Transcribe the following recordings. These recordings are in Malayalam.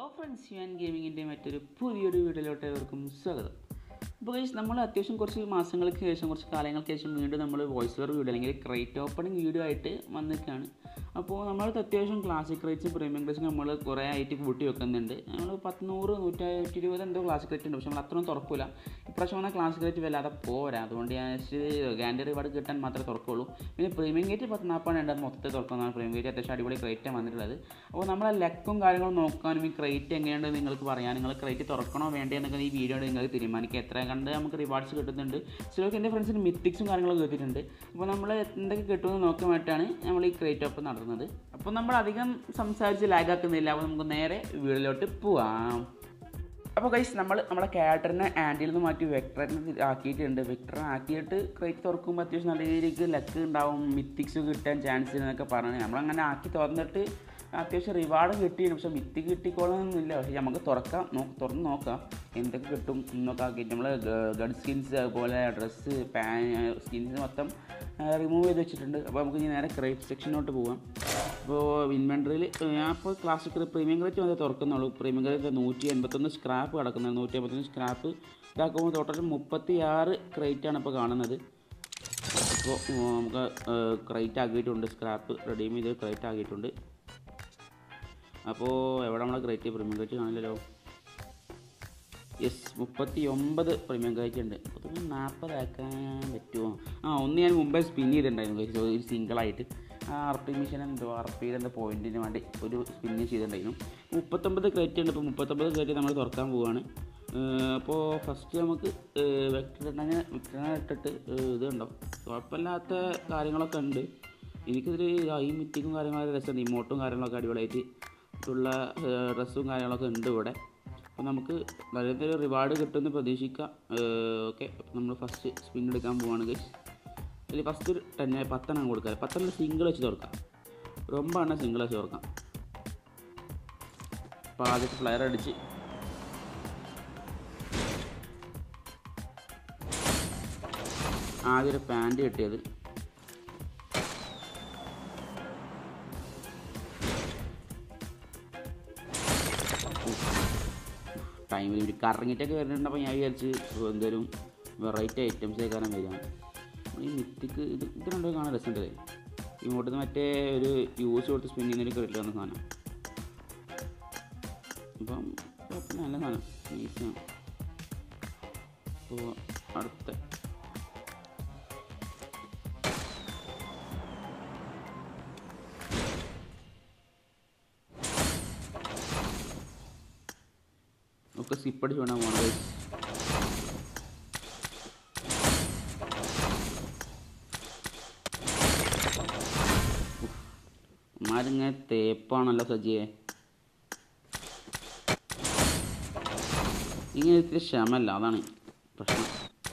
ഫ്രണ്ട്സ് യു ആൻഡ് ഗെയിമിങ്ങിൻ്റെ മറ്റൊരു പുതിയൊരു വീഡിയോയിലോട്ട് ഏവർക്കും സ്വാഗതം അപ്പോൾ ഗൈസ് നമ്മൾ അത്യാവശ്യം കുറച്ച് മാസങ്ങൾക്ക് ശേഷം കുറച്ച് കാലങ്ങൾക്ക് ശേഷം വീണ്ടും നമ്മൾ വോയിസ് ഓവർ വീഡിയോ അല്ലെങ്കിൽ ക്രേറ്റ് ഓപ്പണിംഗ് വീഡിയോ ആയിട്ട് വന്നിട്ടാണ് അപ്പോൾ നമ്മളത് അത്യാവശ്യം ക്ലാസിക് റേറ്റ്സും പ്രീമിയം റേറ്റ്സും നമ്മൾ കുറേ ആയിട്ട് കൂട്ടി വെക്കുന്നുണ്ട് നമ്മൾ പത്ത് നൂറ് നൂറ്റി ഇരുപത് എന്തോ ക്ലാസിക് റേറ്റ് ഉണ്ട് പക്ഷെ നമ്മൾ അത്രയും തുറക്കില്ല ഇപ്രാവശ്യം വന്ന ക്ലാസിക് റേറ്റ് വല്ലാതെ പോരാ അതുകൊണ്ട് ഞാൻ ഗ്യാരണ്ടി റിവാർഡ് കിട്ടാൻ മാത്രമേ തുറക്കുള്ളൂ പിന്നെ പ്രീമിയം ഗേറ്റ് പത്ത് നാൽപ്പതാണ് ഉണ്ട് അത് മൊത്തത്തിൽ തുറക്കുന്നതാണ് പ്രീമിയം ഗേറ്റ് അത്യാവശ്യം അടിപൊളി ക്രേറ്റാണ് വന്നിട്ടുള്ളത് അപ്പോൾ നമ്മളെ ലെക്കും കാര്യങ്ങളും നോക്കാനും ഈ ക്രേറ്റ് എങ്ങനെയുണ്ട് നിങ്ങൾക്ക് പറയാം നിങ്ങൾ ക്രേറ്റ് തുറക്കണോ വേണ്ടേ എന്നൊക്കെ ഈ വീഡിയോ നിങ്ങൾക്ക് തീരുമാനിക്കുക എത്ര കണ്ട് നമുക്ക് റിവാർഡ്സ് കിട്ടുന്നുണ്ട് ചിലർക്ക് എൻ്റെ ഫ്രണ്ട്സിന് മിത്തിക്സും കാര്യങ്ങളൊക്കെ കിട്ടിയിട്ടുണ്ട് അപ്പോൾ നമ്മൾ എന്തൊക്കെ കിട്ടുമെന്ന് നോക്കാൻ വേണ്ടിയിട്ടാണ് നമ്മൾ ഈ ക്രേറ്റ് ഓപ്പ് നടത്തുന്നത് അപ്പോൾ നമ്മൾ അധികം സംസാരിച്ച് ലാഗാക്കുന്നില്ല അപ്പോൾ നമുക്ക് നേരെ വീഡിയോയിലോട്ട് പോവാം അപ്പോൾ ഗൈസ് നമ്മൾ നമ്മുടെ ക്യാരക്ടറിനെ ആൻറ്റിയിൽ നിന്ന് മാറ്റി വെക്ടറിനെ ആക്കിയിട്ടുണ്ട് വെക്ടർ ആക്കിയിട്ട് ക്രേറ്റ് തുറക്കുമ്പോൾ അത്യാവശ്യം നല്ല രീതിക്ക് ലക്ക് ഉണ്ടാവും മിത്തിക്സ് കിട്ടാൻ ചാൻസ് എന്നൊക്കെ പറഞ്ഞു നമ്മളങ്ങനെ ആക്കി തുറന്നിട്ട് അത്യാവശ്യം റിവാർഡ് കിട്ടിയിരുന്നു പക്ഷെ മിത്തി കിട്ടിക്കോളണമെന്നില്ല പക്ഷേ നമുക്ക് തുറക്കാം നോ തുറന്ന് നോക്കാം എന്തൊക്കെ കിട്ടും എന്നൊക്കെ ആക്കിയിട്ട് നമ്മൾ ഗഡ് സ്കിൻസ് അതുപോലെ ഡ്രസ്സ് പാൻ സ്കിൻസ് മൊത്തം റിമൂവ് ചെയ്ത് വെച്ചിട്ടുണ്ട് അപ്പോൾ നമുക്ക് ഇനി നേരെ ക്രേറ്റ് സെക്ഷനോട്ട് പോകാം അപ്പോൾ ഇൻവെൻട്രിയിൽ ഞാൻ ഇപ്പോൾ ക്ലാസിക് പ്രീമിയം ക്രേറ്റ് വന്നേ തുറക്കുന്നുള്ളൂ പ്രീമിയം ക്രേറ്റ് നൂറ്റി എൺപത്തൊന്ന് സ്ക്രാപ്പ് കിടക്കുന്നത് നൂറ്റി എൺപത്തൊന്ന് സ്ക്രാപ്പ് ഇതാക്കുമ്പോൾ ടോട്ടൽ മുപ്പത്തി ആറ് ക്രേറ്റാണ് ഇപ്പോൾ കാണുന്നത് ഇപ്പോൾ നമുക്ക് ക്രേറ്റ് ആക്കിയിട്ടുണ്ട് സ്ക്രാപ്പ് റെഡീം ചെയ്ത് ക്രേറ്റ് ആക്കിയിട്ടുണ്ട് അപ്പോൾ എവിടെ നമ്മളെ ക്രേറ്റ് പ്രീമിയം ക്രേറ്റ് കാണില്ലല്ലോ യെസ് മുപ്പത്തി ഒമ്പത് പ്രീമിയം ക്രേറ്റ് ഉണ്ട് അപ്പോൾ നാൽപ്പതാക്കാൻ പറ്റുമോ ആ ഒന്ന് ഞാൻ മുമ്പേ സ്പിൻ ചെയ്തിട്ടുണ്ടായിരുന്നു guys, ഒരു സിംഗിളായിട്ട് ആ ആർ പി മിഷൻ എന്തോ ആർ പിയിൽ എന്തോ പോയിന്റിന് വേണ്ടി ഒരു സ്പിന്ന് ചെയ്തിട്ടുണ്ടായിരുന്നു മുപ്പത്തൊമ്പത് ക്രേറ്റ് ഉണ്ട് ഇപ്പോൾ മുപ്പത്തൊമ്പത് ക്രേറ്റ് നമ്മൾ തുറക്കാൻ പോവുകയാണ് അപ്പോൾ ഫസ്റ്റ് നമുക്ക് വെക്ടർ ഇട്ടങ്ങനെ വെക്ടറിനെ ഇട്ടിട്ട് ഇത് ഉണ്ടോ കുഴപ്പമില്ലാത്ത കാര്യങ്ങളൊക്കെ ഉണ്ട് എനിക്കിതൊരു ഈ മിറ്റിങ്ങും കാര്യങ്ങളൊക്കെ രസമുണ്ട് ഇമോട്ടും കാര്യങ്ങളൊക്കെ അടിപൊളിയായിട്ട് ഉള്ള ഡ്രസ്സും കാര്യങ്ങളൊക്കെ ഉണ്ട് ഇവിടെ അപ്പോൾ നമുക്ക് നല്ലൊരു റിവാർഡ് കിട്ടുമെന്ന് പ്രതീക്ഷിക്കാം ഓക്കെ നമ്മൾ ഫസ്റ്റ് സ്പിൻ എടുക്കാൻ പോവാണ് ഗൈസ് അതിൽ ഫസ്റ്റ് ഒരു ടെന്നെ പത്തെണ്ണം കൊടുക്കാം പത്തെണ്ണം സിംഗിൾ വെച്ച് തുറക്കാം ഒരു ഒമ്പതെണ്ണം സിംഗിൾ വെച്ച് തുറക്കാം അപ്പോൾ ആദ്യത്തെ ഫ്ലയർ അടിച്ച് ആദ്യം ഒരു പാൻറ് കിട്ടിയത് ടൈമിൽ ഒരു കറങ്ങിയിട്ടൊക്കെ വരുന്നുണ്ടപ്പോൾ ഞാൻ വിചാരിച്ച് എന്തോരം വെറൈറ്റി ഐറ്റംസ് കേൾക്കാനും വരികയാണ് ഈ മിത്തിക്ക് ഇത് ഇത് രണ്ടോ കാണാൻ രസമുണ്ടല്ലേ ഇങ്ങോട്ട് നിന്ന് മറ്റേ ഒരു യൂസ് കൊടുത്ത് സ്പിൻ ചെയ്യുന്നൊരു ക്രെഡിറ്റ് വന്ന സാധനം അപ്പം കുഴപ്പമില്ല നല്ല സാധനം നൈസാണ് അപ്പോൾ അടുത്ത ഒക്കെ സ്കിപ്പടിച്ച് വേണം പോകണം മാരിങ്ങനെ തേപ്പാണല്ലോ സജിയെ ഇങ്ങനെ ഇത്തിരി ക്ഷമല്ല അതാണ് പ്രശ്നം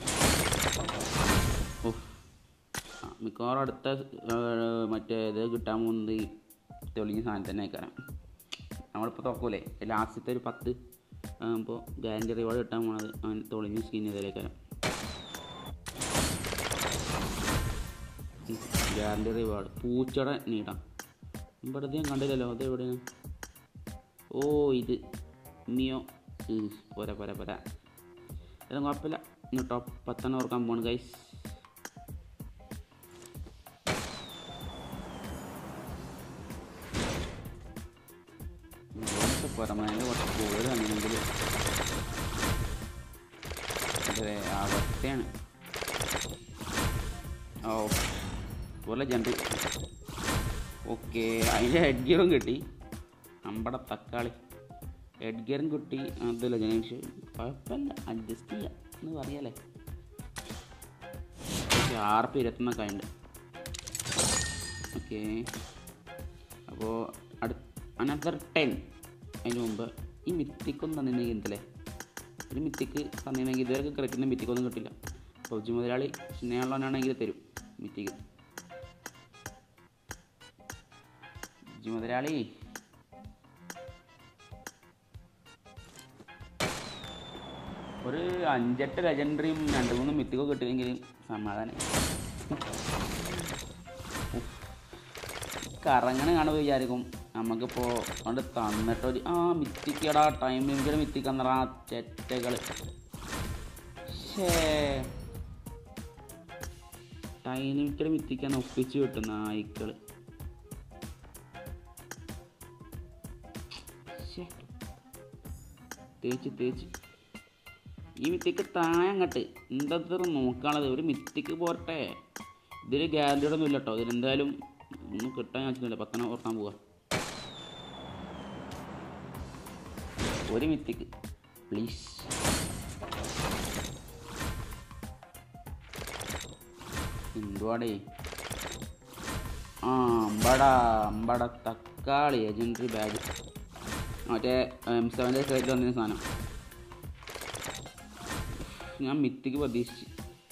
ഓഹ് ആ, മിക്കവാറും അടുത്ത ആ, മറ്റേ ഇത് കിട്ടാൻ പോകുന്നത് ഈ തെളിഞ്ഞ സാധനം തന്നെ ആയിക്കാരം നമ്മളിപ്പോൾ തുറക്കൂലേ ലാസ്റ്റത്തെ ഒരു പത്ത് അപ്പോൾ ഗ്യാരണ്ടി റിവാർഡ് കിട്ടാൻ പോണത് അവൻ തെളിഞ്ഞ സ്കിൻ ഇതിലേക്കാരം ഗ്യാരണ്ടി റിവാർഡ് പൂച്ചയുടെ നീടാം ഇവിടുത്തെ ഞാൻ കണ്ടില്ലല്ലോ അത് എവിടെയാണ് ഓ ഇത് മിയോ ഉം, പോരാ പോരാ പോരാ ഇതൊന്നും കുഴപ്പമില്ല ഇന്ന് ടോപ്പ് പത്തെണ്ണം ഓർക്കാൻ പോണ് ഗൈസ് പുറമേൻ്റെ കുറച്ച് കൂടുതൽ വന്നെങ്കിൽ അതെ അവസ്ഥയാണ് ഓ പോലെ ജണ്ട് ഓക്കെ അതിൻ്റെ ഹെഡ് ഗിയറും കിട്ടി അമ്പട തക്കാളി ഹെഡ് ഗിയറും കിട്ടി അതല്ല ജനേഷ് കുഴപ്പമില്ല അഡ്ജസ്റ്റ് ചെയ്യാം എന്ന് പറയാലേ ഓക്കെ ആറ് പേ ഇരുപത്തൊന്നൊക്കെ ഉണ്ട് ഓക്കെ അപ്പോൾ അടുത്ത അനദർ ടെൻ അതിന് മുമ്പ് ഈ മിത്തിക്കൊന്നും തന്നിരുന്നെങ്കിൽ എന്തല്ലേ ഒരു മിത്തിക്ക് തന്നിരുന്നെങ്കിൽ ഇതുവരെ ക്രിക്കറ്റിന് മിത്തിക്കൊന്നും കിട്ടില്ല പബ്ജി മുതലാളി സ്നേഹമുള്ളവനാണെങ്കിൽ തരും മിത്തിക്ക് പബ്ജി മുതലാളി ഒരു അഞ്ചെട്ട് ലെജൻഡറിയും രണ്ട് മൂന്ന് മിത്തിക്കോ കിട്ടുമെങ്കിൽ സമാധാനം കറങ്ങനെ കാണുമ്പോൾ വിചാരിക്കും നമുക്കിപ്പോൾ കൊണ്ട് തന്നിട്ട് ഒരു ആ മിത്തിക്കടാ ടൈം ലിമിറ്റഡ് മിത്തിക്കന്നറാ ചെറ്റകൾ ഷേ ടൈം ലിമിറ്റഡ് മിത്തിക്കാൻ ഒപ്പിച്ച് കിട്ടും നായ്ക്കൾ ശ്ശേ. തേച്ച് തേച്ച് ഈ മിത്തിക്ക് താഴെ അങ്ങട്ട് എന്താ നോക്കാനുള്ളത് ഒരു മിത്തിക്ക് പോരട്ടെ ഇതിൽ ഗ്യാരണ്ടിയുടെ ഒന്നും ഇല്ല കേട്ടോ ഇതിലെന്തായാലും ഒന്നും കിട്ടാൻ ചാൻസില്ല പത്തന ഓർക്കാൻ പോവാ ഒരു മിത്തിക്ക് പ്ലീസ് എന്തുവാടേ ആ അമ്പട അമ്പട തക്കാളി ഏജൻട്രി ബാഗ് മറ്റേ എം സെവൻ്റെ സൈഡിൽ വന്നിരുന്ന സാധനം ഞാൻ മിത്തിക്ക് പ്രതീക്ഷിച്ച്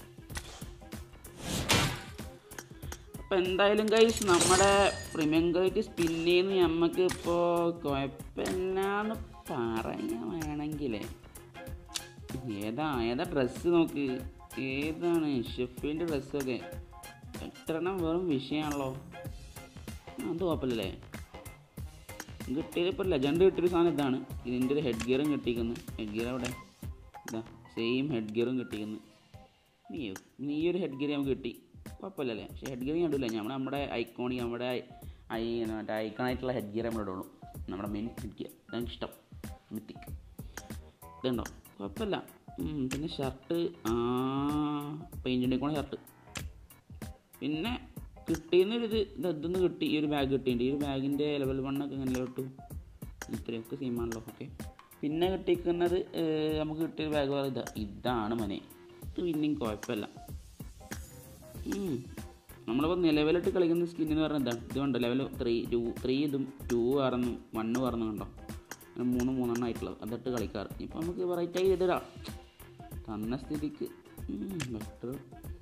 അപ്പം എന്തായാലും കൈസ് നമ്മുടെ പ്രീമിയം ക്വാളിറ്റി സ്പിൻ ചെയ്യുന്ന നമുക്ക് ഇപ്പോൾ കുഴപ്പമില്ലാന്ന് പറയാൻ വേണമെങ്കിലേ ഏതാ ഏതാ ഡ്രസ്സ് നോക്ക് ഏതാണ് ഷെഫീൻ്റെ ഡ്രസ്സൊക്കെ എത്രണ്ണം വെറും വിഷയമാണല്ലോ അത് കുഴപ്പമില്ലല്ലേ കിട്ടിയത് ഇപ്പോൾ ലെജൻഡ് കിട്ടിയൊരു സാധനം ഇതാണ് ഇതിൻ്റെ ഒരു ഹെഡ് ഗിയറും കിട്ടിയിരിക്കുന്നു ഹെഡ് ഗിയർ അവിടെ ഇതാ സെയിം ഹെഡ് ഗിയറും കിട്ടിയിരിക്കുന്നു നീയോ നീ ഒരു ഹെഡ് ഗിയർ നമുക്ക് കിട്ടി കുഴപ്പമില്ലല്ലേ പക്ഷേ ഹെഡ് ഗിയർ കണ്ടില്ല നമ്മൾ നമ്മുടെ ഐക്കോണി നമ്മുടെ ഐ മറ്റേ ഐക്കണായിട്ടുള്ള ഹെഡ് ഗിയർ നമ്മൾ ഇടുള്ളൂ നമ്മുടെ മെയിൻ ഹെഡ് ഗിയർ അതാണ് ഇഷ്ടം മിത്തിക്ക് ഇതുണ്ടോ കുഴപ്പമില്ല ഉം, പിന്നെ ഷർട്ട് ആ പെയിൻ്റ് ഉണ്ടെങ്കിൽ ഷർട്ട് പിന്നെ കിട്ടിയെന്നൊരിത് ഇത് ഇതൊന്ന് കിട്ടി ഈ ഒരു ബാഗ് കിട്ടിയിട്ടുണ്ട് ഈ ഒരു ബാഗിൻ്റെ ലെവൽ വണ്ണൊക്കെ ഇങ്ങനെ കിട്ടും ഇത്രയൊക്കെ സെയിമാണല്ലോ ഓക്കെ പിന്നെ കിട്ടിയിരിക്കുന്നത് ഏർ, നമുക്ക് കിട്ടിയ ബാഗ് വേറെ ഇതാ ഇതാണ് മനെ ഇത് പിന്നെയും കുഴപ്പമില്ല ഉം. നമ്മളിപ്പോൾ നിലവിലിട്ട് കളിക്കുന്ന സ്കിൻ എന്ന് പറഞ്ഞാൽ എന്താണ് ഇത് കണ്ടോ ലെവൽ ത്രീ ടു ത്രീ ഇതും ടു ആറുന്നു വണ്ണ് പറഞ്ഞു കണ്ടോ അങ്ങനെ മൂന്ന് മൂന്നെണ്ണം ആയിട്ടുള്ളത് അതിട്ട് കളിക്കാറ് ഇപ്പം നമുക്ക് വെറൈറ്റി ആയി ഇടാം തന്ന സ്ഥിതിക്ക് ബെറ്റർ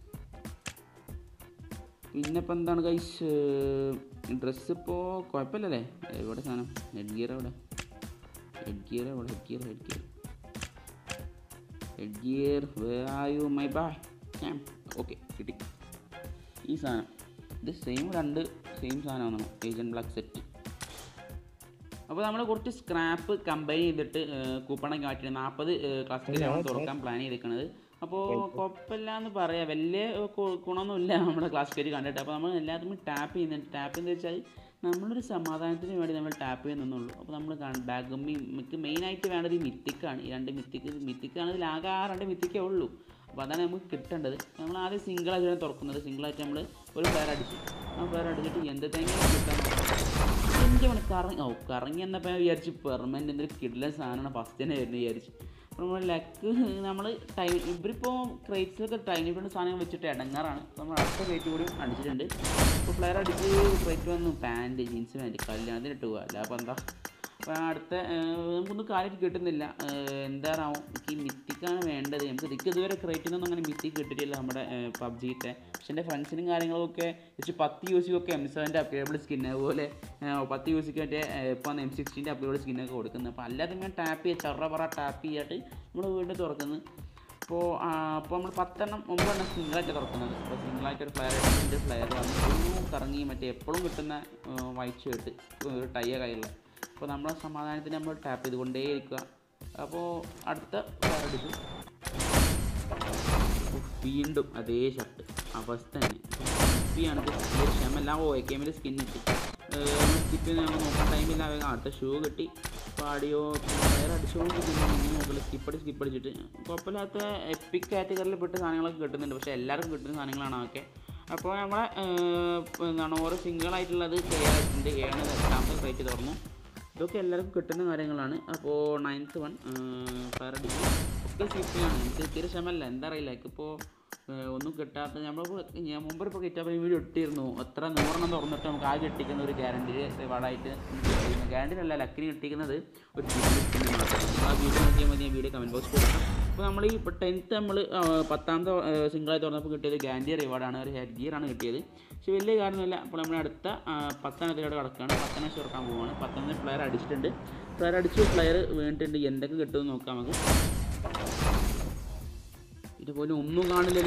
പിന്നെ ഇപ്പം എന്താണ് കൈസ് ഡ്രസ്സ് ഇപ്പോൾ കുഴപ്പമില്ലല്ലേ എവിടെ സാധനം ഹെഡ് ഗിയർ എവിടെ ഹെഡ് ഗിയർ എവിടെ head gear head gear head gear വേറായു മൈ ബായ് ഓക്കെ കിട്ടി ഈ സാധനം ഇത് സെയിം രണ്ട് സെയിം സാധനമാണ് ഏജൻറ്റ് ബ്ലാക്ക് സെറ്റ് അപ്പോൾ നമ്മൾ കുറച്ച് സ്ക്രാപ്പ് കമ്പൈൻ ചെയ്തിട്ട് കൂപ്പണൊക്കെ മാറ്റി നാൽപ്പത് ക്ലാസ്സിലാണ് തുറക്കാൻ പ്ലാൻ ചെയ്തിരിക്കുന്നത് അപ്പോൾ കുഴപ്പമില്ല എന്ന് പറയാം വലിയ ഗു- ഗുണമൊന്നുമില്ല നമ്മുടെ ക്ലാസ് കയറി കണ്ടിട്ട് അപ്പോൾ നമ്മൾ എല്ലാത്തിനും ടാപ്പ് ചെയ്യുന്നുണ്ട് ടാപ്പ് എന്ന് വെച്ചാൽ നമ്മളൊരു സമാധാനത്തിന് വേണ്ടി നമ്മൾ ടാപ്പ് ചെയ്യുന്നുള്ളൂ അപ്പോൾ നമ്മൾ ബാഗ് നമുക്ക് മെയിനായിട്ട് വേണ്ടത് ഈ മിത്തിക്കാണ് ഈ രണ്ട് മിത്തിക്ക് മിത്തിക്കാണ് ഇതിൽ ആകെ ആ രണ്ട് മിത്തിക്കേ ഉള്ളൂ അപ്പോൾ അതാണ് നമുക്ക് കിട്ടേണ്ടത് നമ്മൾ ആദ്യം സിംഗിളായിട്ടാണ് തുറക്കുന്നത് സിംഗിളായിട്ട് നമ്മൾ ഒരു പ്ലെയർ അടിച്ച് ആ പ്ലെയർ അടിച്ചിട്ട് എന്തെങ്കിലും കിട്ടാൻ അഞ്ച് മണി കറങ്ങി ഓ കറങ്ങി എന്നപ്പോൾ ഞാൻ വിചാരിച്ചു പെർമനൻ്റ് എന്തൊരു കിടിലൻ സാധനമാണ് ഫസ്റ്റ് തന്നെ വരുന്നത് വിചാരിച്ചു അപ്പോൾ നമ്മൾ ലക്ക് നമ്മൾ ടൈം ഇവരിപ്പോൾ ക്രേറ്റ്സിലൊക്കെ ടൈം കൊണ്ട് സാധനങ്ങൾ വെച്ചിട്ട് ഇടങ്ങാറാണ് അപ്പോൾ നമ്മൾ അടുത്ത ക്രേറ്റ് കൂടി അടിച്ചിട്ടുണ്ട് അപ്പോൾ പ്ലെയർ അടിച്ച് ക്രേറ്റ് വന്നു പാൻറ്റ് ജീൻസ് പാൻറ്റ് കല്യാണത്തിന് ഇട്ട് പോവുക അല്ല അപ്പോൾ എന്താ അപ്പോൾ അടുത്ത ഏഹ്, നമുക്കൊന്നും കാര്യമായിട്ട് കിട്ടുന്നില്ല ഏഹ്, എന്താണാവും എനിക്ക് ഈ മിത്തിക്കാണ് വേണ്ടത് നമുക്ക് ഇതിക്ക് ഇതുവരെ ക്രേറ്റിൽ നിന്നൊന്നും അങ്ങനെ മിത്തിക്ക് കിട്ടിയിട്ടില്ല നമ്മുടെ പബ്ജിത്തെ പക്ഷെ എൻ്റെ ഫ്രണ്ട്സിനും കാര്യങ്ങളൊക്കെ ജസ്റ്റ് പത്ത് യു സിക്കൊക്കെ എം സെവൻ്റെ അപ്ഗ്രേഡബിൾ സ്കിൻ അതുപോലെ ഏഹ്, പത്ത് യു സിക്ക് മറ്റേ ഏഹ്, ഇപ്പോൾ എം സിക്സ്റ്റീൻ്റെ അപ്ഗ്രേഡ് സ്കിന്നൊക്കെ കൊടുക്കുന്നത് അപ്പോൾ അല്ലാതെ ഇങ്ങനെ ടാപ്പ് ചെയ്യുക ചറ പറ ടാപ്പ് ചെയ്തിട്ട് നമ്മൾ വീണ്ടും തുറക്കുന്നത് അപ്പോൾ അപ്പോൾ നമ്മൾ പത്തെണ്ണം ഒമ്പതെണ്ണം സിംഗിളായിട്ട് തുറക്കുന്നത് അപ്പോൾ സിംഗിളായിട്ട് ഒരു ഫ്ലയർ അടിച്ചിട്ട് ഫ്ലയർ വന്ന് കറങ്ങി മറ്റേ എപ്പോഴും കിട്ടുന്ന വൈറ്റ് ഷർട്ട് ഒരു ടൈയ കയ്യിലുള്ള അപ്പോൾ നമ്മളെ സമാധാനത്തിന് നമ്മൾ ടാപ്പ് ചെയ്തുകൊണ്ടേയിരിക്കുക അപ്പോൾ അടുത്ത ഫ്ലയർ അടിച്ചു ഉഫ്, വീണ്ടും അതേ ഷർട്ട് അവസ്ഥ തന്നെ സ്കിപ്പിയാണ് ക്ഷമെല്ലാം ഓ എ കെമിൽ സ്കിൻ കിട്ടി സ്കിപ്പ് ഞങ്ങൾ നോക്കാൻ ടൈമില്ല വേഗം അടുത്ത ഷൂ കിട്ടി പാടിയോ വേറെ അടിച്ചുകൊണ്ട് നോക്കില്ല സ്കിപ്പ് അടി സ്കിപ്പ് അടിച്ചിട്ട് കുഴപ്പമില്ലാത്ത എപ്പിക് കാറ്റഗറിയിൽ പെട്ട സാധനങ്ങളൊക്കെ കിട്ടുന്നുണ്ട് പക്ഷേ എല്ലാവർക്കും കിട്ടുന്ന സാധനങ്ങളാണ് അതൊക്കെ അപ്പോൾ നമ്മളെ ഏർ, എന്താണ് ഓരോ സിംഗിൾ ആയിട്ടുള്ളത് ക്ലിയർ ആയിട്ടുണ്ട് ഏഴ് എട്ടാമത്തെ റേറ്റ് തുറന്നു ഇതൊക്കെ എല്ലാവർക്കും കിട്ടുന്ന കാര്യങ്ങളാണ് അപ്പോൾ നയൻത്ത് വൺ ഫയർ അടിച്ചു ഒക്കെ സിപ്പിയാണ് എനിക്ക് തീരെ ക്ഷമല്ല എന്താ അറിയില്ല എനിക്കിപ്പോൾ ഒന്നും കിട്ടാത്ത നമ്മൾ ഞാൻ മുമ്പ് ഇപ്പോൾ കിറ്റാൻ വീഡിയോ ഇട്ടിരുന്നു എത്ര നൂറെണ്ണം തുറന്നിട്ട് നമുക്ക് ആകെ കിട്ടിക്കുന്ന ഒരു ഗ്യാരണ്ടി റിവാർഡായിട്ട് ഗ്യാരണ്ടി അല്ല ലക്കിന് കിട്ടിക്കുന്നത് ഒരു സ്കിന്ന് മാത്രം ആ വീഡിയോ നോക്കിയാൽ മതി വീഡിയോ കമൻറ്റ് ബോക്സ് കൊടുക്കാം അപ്പോൾ നമ്മൾ ഈ ഇപ്പോൾ ടെൻത്ത് നമ്മൾ പത്താമത്തെ സിംഗിളായി തുറന്നപ്പോൾ കിട്ടിയത് ഗ്യാരണ്ടി റിവാർഡാണ് ഒരു ഹെഡ് ഗിയറാണ് കിട്ടിയത് പക്ഷേ വലിയ കാര്യമൊന്നുമില്ല അപ്പോൾ നമ്മൾ അടുത്ത ആ, പത്തെണ്ണത്തിലോട്ട് കിടക്കുകയാണ് പത്തെണ്ണം തുറക്കാൻ പോവുകയാണ് പത്തെണ്ണം പ്ലെയർ അടിച്ചിട്ടുണ്ട് പ്ലെയർ അടിച്ചു പ്ലെയർ വീണിട്ടുണ്ട് എന്തൊക്കെ കിട്ടുമെന്ന് നോക്കാം നമുക്ക് ഇതുപോലെ ഒന്നും കാണില്ലല്ലോ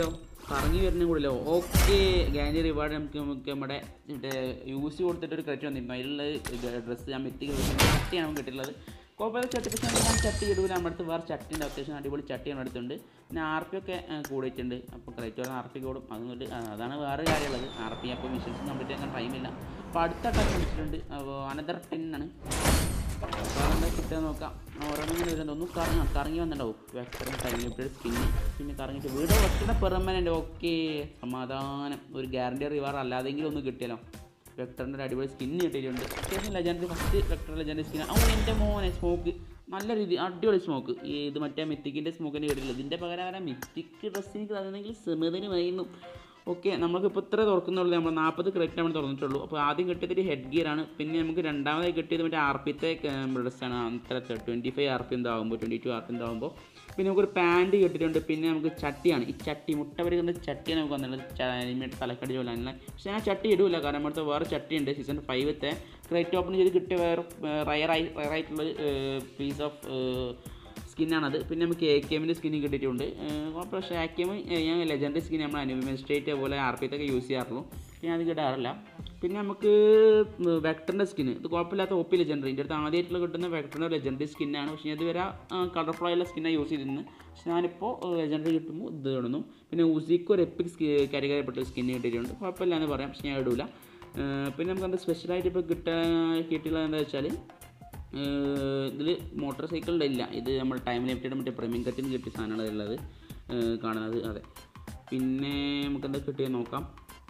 കറങ്ങി വരുന്ന കൂടില്ലോ ഓക്കെ ഗാൻഡി റിവാർഡ് നമുക്ക് നമുക്ക് നമ്മുടെ മറ്റേ യൂസ് കൊടുത്തിട്ട് ഒരു ക്രെറ്റ് വന്നിരുന്നു അതിലുള്ള ഡ്രസ്സ് ഞാൻ മെത്തി ചട്ടിയാണ് നമുക്ക് കിട്ടിയിട്ടുള്ളത് കുഴപ്പമില്ല ചട്ടി പക്ഷേ ഞാൻ ചട്ടി ഇടൂല നമ്മുടെ അടുത്ത് വേറെ ചട്ടി ഉണ്ട് അത്യാവശ്യം അടിപൊളി ചട്ടിയാണ് അടുത്തുണ്ട് പിന്നെ ആർ പി ഒക്കെ ആ, കൂടിയിട്ടുണ്ട് അപ്പോൾ ക്രൈറ്റ് ആർ പി കൂടും അതുകൊണ്ട് ആ, അതാണ് വേറെ കാര്യമുള്ളത് ആർ പി അപ്പോൾ മിഷൻസ് കംപ്ലീറ്റ് ചെയ്യാൻ ടൈമില്ല അപ്പോൾ അടുത്ത ടച്ച് വെച്ചിട്ടുണ്ട് അപ്പോൾ അനദർ ടെൻ ആണ് വേറെന്താ കിട്ടുക നോക്കാം ഓരോന്നും വരുന്നത് ഒന്ന് കറങ്ങാം കറങ്ങി വന്നിട്ടുണ്ടാവും വെക്ടറും കഴിഞ്ഞിട്ട് സ്കിന്ന് പിന്നെ കറങ്ങിയിട്ട് വീട് ഒറ്റ പെർമനൻ്റ് ഓക്കെ സമാധാനം ഒരു ഗ്യാരണ്ടി റിവാർ അല്ലാതെങ്കിലും ഒന്ന് കിട്ടിയല്ലോ വെക്ടറിൻ്റെ ഒരു അടിപൊളി സ്കിന്ന് കിട്ടിയിട്ടുണ്ട് അത്യാവശ്യം legend first vector legend skin അവൻ എൻ്റെ മോനെ സ്മോക്ക് നല്ല രീതി അടിപൊളി സ്മോക്ക് ഈ ഇത് മറ്റേ മിത്തിക്കിൻ്റെ സ്മോക്കിന് കിട്ടില്ല ഇതിൻ്റെ പകരം വരാൻ മിത്തിക്ക് ഡ്രസ്സിന് തന്നെങ്കിൽ സെമതിന് വൈകുന്നു ഓക്കെ നമുക്കിപ്പോൾ ഇത്ര തുറക്കുന്നുള്ളൂ നമ്മൾ നാൽപ്പത് ക്രെഡിറ്റ് നമ്മൾ തുറന്നിട്ടുള്ളൂ അപ്പോൾ ആദ്യം കിട്ടിയത് ഹെഡ് ഗിയർ ആണ് പിന്നെ നമുക്ക് രണ്ടാമതായി കിട്ടിയത് മറ്റേ ആർ പിത്തെ ഡ്രസ്സാണ് അത്ര ട്വൻറ്റി ഫൈവ് ആർ പി എന്താകുമ്പോൾ ട്വൻറ്റി ടു ആർ പി എന്താകുമ്പോൾ പിന്നെ നമുക്കൊരു പാൻറ് കിട്ടിയിട്ടുണ്ട് പിന്നെ നമുക്ക് ചട്ടിയാണ് ഈ ചട്ടി മുട്ട വരുന്ന ചട്ടിയാണ് നമുക്ക് വന്നിട്ടുള്ളത് തലക്കടി പോലാണ് പക്ഷേ ഞാൻ ചട്ടി ഇടില്ല കാരണം നമ്മുടെ വേറെ ചട്ടി ഉണ്ട് സീസൺ ഫൈവത്തെ ക്രൈറ്റ് ഓപ്പൺ ചെയ്ത് കിട്ടിയ വേറെ റയറായി റയറായിട്ടുള്ള പീസ് ഓഫ് സ്കിന്നാണത് പിന്നെ നമുക്ക് എ കെ എമ്മിൻ്റെ സ്കിന്ന് കിട്ടിയിട്ടുണ്ട് ഏഹ് പക്ഷേ എ കെ എം ഞാൻ ലെജൻഡറി സ്കിൻ നമ്മൾ അനുഭവിസ്റ്റേറ്റ് പോലെ ആർ പി ഒക്കെ യൂസ് ചെയ്യാറുള്ളൂ ഞാൻ അത് കിട്ടാറില്ല പിന്നെ നമുക്ക് വെക്ടറിൻ്റെ സ്കിന്ന് ഇത് കുഴപ്പമില്ലാത്ത ഒപ്പി ലെജൻഡറി എൻ്റെ അടുത്ത് ആദ്യമായിട്ടുള്ള കിട്ടുന്ന വെക്ടറിൻ്റെ ലെജൻഡറി സ്കിന്നാണ് പക്ഷേ ഞാൻ ഇതുവരെ കളർഫുൾ ആയുള്ള സ്കിന്നാണ് യൂസ് ചെയ്തിരുന്നത് പക്ഷേ ഞാനിപ്പോൾ ലെജൻഡറി കിട്ടുമ്പോൾ ഇത് ഇടുന്നു പിന്നെ ഉസിക്ക് ഒരു എപ്പിക് സ്കി കരികരപ്പെട്ട സ്കിന്ന് കിട്ടിയിട്ടുണ്ട് കുഴപ്പമില്ല എന്ന് പറയാം പക്ഷേ ഞാൻ ഇടൂല ഏഹ് പിന്നെ നമുക്ക് എന്താ സ്പെഷ്യലായിട്ട് ഇപ്പോൾ കിട്ടാൻ കിട്ടിയിട്ടുള്ളത് എന്താ വെച്ചാൽ ഇതിൽ മോട്ടോർ സൈക്കിളിൻ്റെ ഇല്ല ഇത് നമ്മൾ ടൈം ലിമിറ്റഡ് മറ്റേ പ്രീമിയം കറ്റിന് കിട്ടിയ സാധനമാണ് ഉള്ളത് ഏഹ് കാണുന്നത് അതെ പിന്നെ നമുക്ക് എന്താ കിട്ടിയെന്ന് നോക്കാം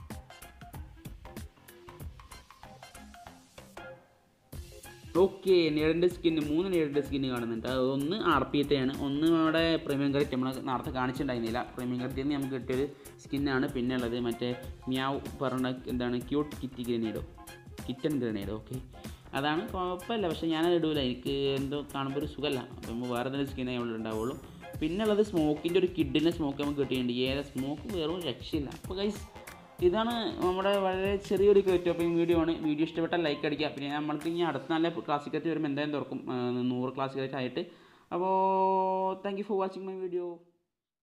ഓക്കെ നേടിൻ്റെ സ്കിന്ന് മൂന്ന് നേടിൻ്റെ സ്കിന്ന് കാണുന്നുണ്ട് അത് ഒന്ന് ആർ പി ആണ് ഒന്ന് നമ്മുടെ പ്രീമിയം കറക്റ്റ് നമ്മൾ നേരത്തെ കാണിച്ചിട്ടുണ്ടായിരുന്നില്ല പ്രീമിയം കറക്റ്റിൽ നിന്ന് നമുക്ക് കിട്ടിയൊരു സ്കിന്നാണ് പിന്നെ ഉള്ളത് മറ്റേ മ്യാവ് പറഞ്ഞ എന്താണ് ക്യൂട്ട് കിറ്റി ഗ്രനേഡോ കിറ്റൻ ഗ്രനേഡോ ഓക്കെ അതാണ് കുഴപ്പമില്ല പക്ഷേ ഞാനത് ഇടൂല എനിക്ക് എന്തോ കാണുമ്പോൾ ഒരു സുഖമല്ല അപ്പം വേറെ എന്തെങ്കിലും സ്കിന്നേ അവിടെ ഉണ്ടാവുള്ളൂ പിന്നെ ഉള്ളത് സ്മോക്കിൻ്റെ ഒരു കിഡിൻ്റെ സ്മോക്ക് നമുക്ക് കിട്ടിയിട്ടുണ്ട് ഏറെ സ്മോക്ക് വെറും രക്ഷയില്ല അപ്പോൾ ഗൈസ് ഇതാണ് നമ്മുടെ വളരെ ചെറിയൊരു ക്രിയേറ്റോപ്പിംഗ് വീഡിയോ ആണ് വീഡിയോ ഇഷ്ടപ്പെട്ടാൽ ലൈക്ക് അടിക്കുക പിന്നെ നമ്മൾക്ക് ഇനി അടുത്ത നല്ല ക്ലാസിക്കറ്റ് വരുമ്പോൾ എന്തായാലും തുറക്കും ആ, നൂറ് ക്ലാസിക്കറ്റ് ആയിട്ട് അപ്പോൾ thank you for watching my video